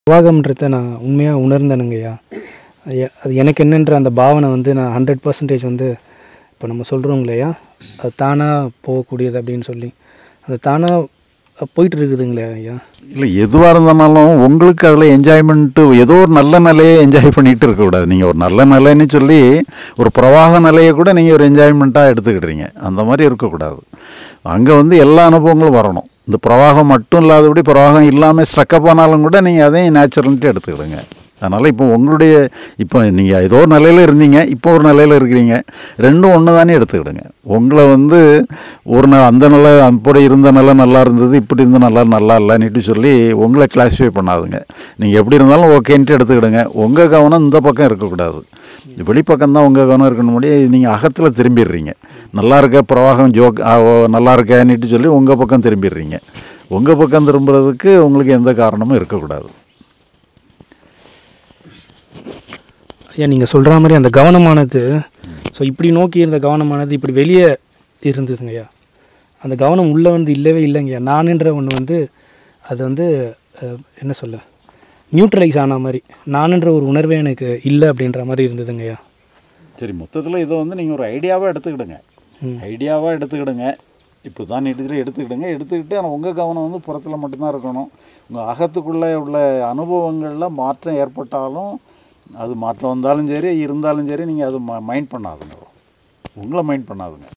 நிர்வாகம்ன்றத நான் உண்மையாக உணர்ந்தேனுங்கய்யா எ- அது எனக்கு என்னன்ற அந்த பாவனை வந்து நான் ஹண்ட்ரட் பர்சன்டேஜ் வந்து இப்போ நம்ம சொல்கிறோம் இல்லையா அது தானாக போகக்கூடியது அப்படின்னு சொல்லி அது தானாக போயிட்டு இருக்குதுங்களே ஐயா இல்லை எதுவாக இருந்தாலும் உங்களுக்கு அதில் என்ஜாய்மெண்ட்டு ஏதோ ஒரு நல்ல நிலையை என்ஜாய் பண்ணிகிட்டு இருக்கக்கூடாது நீங்கள் ஒரு நல்ல நிலைன்னு சொல்லி ஒரு பிரவாக நிலையை கூட நீங்கள் ஒரு என்ஜாய்மெண்ட்டாக எடுத்துக்கிடுறீங்க அந்த மாதிரி இருக்கக்கூடாது அங்கே வந்து எல்லா அனுபவங்களும் வரணும் இந்த பிரவாகம் மட்டும் இல்லாதபடி பிரவாகம் இல்லாமல் ஸ்ட்ரக்கப் ஆனாலும் கூட நீங்கள் அதையும் நேச்சுரல்ட்டு எடுத்துக்கிடுங்க அதனால் இப்போ உங்களுடைய இப்போ நீங்கள் ஏதோ ஒரு நிலையில் இருந்தீங்க இப்போ ஒரு நிலையில் இருக்கிறீங்க ரெண்டும் ஒன்று தானே எடுத்துக்கிடுங்க உங்களை வந்து ஒரு ந அந்த நிலை அப்படி இருந்த நிலை நல்லா இருந்தது இப்படி இருந்த நல்லா நல்லா இல்லைன்னுட்டு சொல்லி உங்களை கிளாஸிஃபை பண்ணாதுங்க நீங்கள் எப்படி இருந்தாலும் ஓகேன்ட்டு எடுத்துக்கிடுங்க உங்கள் கவனம் இந்த பக்கம் இருக்கக்கூடாது வெளிப்பக்கம் தான் உங்கள் கவனம் இருக்கணும் முடியும் நீங்கள் அகத்தில் திரும்பிடுறீங்க நல்லா இருக்க பிரவாகம் ஜோக் ஆ, ஓ, நல்லா இருக்கேன்னுட்டு சொல்லி உங்கள் பக்கம் திரும்பிடுறீங்க உங்கள் பக்கம் திரும்புறதுக்கு உங்களுக்கு எந்த காரணமும் இருக்கக்கூடாது ஐயா நீங்கள் சொல்கிற மாதிரி அந்த கவனமானது ஸோ இப்படி நோக்கி இருந்த கவனமானது இப்படி வெளியே இருந்ததுங்க ஐயா அந்த கவனம் உள்ளே வந்து இல்லவே இல்லைங்கய்யா நானுன்ற ஒன்று வந்து அது வந்து அஹ், என்ன சொல்ல நியூட்ரலைஸ் ஆன மாதிரி நானுன்ற ஒரு உணர்வே எனக்கு இல்லை அப்படின்ற மாதிரி இருந்ததுங்க ஐயா சரி மொத்தத்தில் இதை வந்து நீங்கள் ஒரு ஐடியாவாக எடுத்துக்கிடுங்க ம். ஐடியாவாக எடுத்துக்கிடுங்க இப்போ தான் நீட்டுக்கிட்டு எடுத்துக்கிடுங்க எடுத்துக்கிட்டு ஆனால் உங்கள் கவனம் வந்து புறத்தில் மட்டும்தான் இருக்கணும் உங்கள் அகத்துக்குள்ளே உள்ள அனுபவங்களில் மாற்றம் ஏற்பட்டாலும் அது மாற்றம் வந்தாலும் சரி இருந்தாலும் சரி நீங்கள் அது மைண்ட் பண்ணாதுங்க உங்களை மைண்ட் பண்ணாதுங்க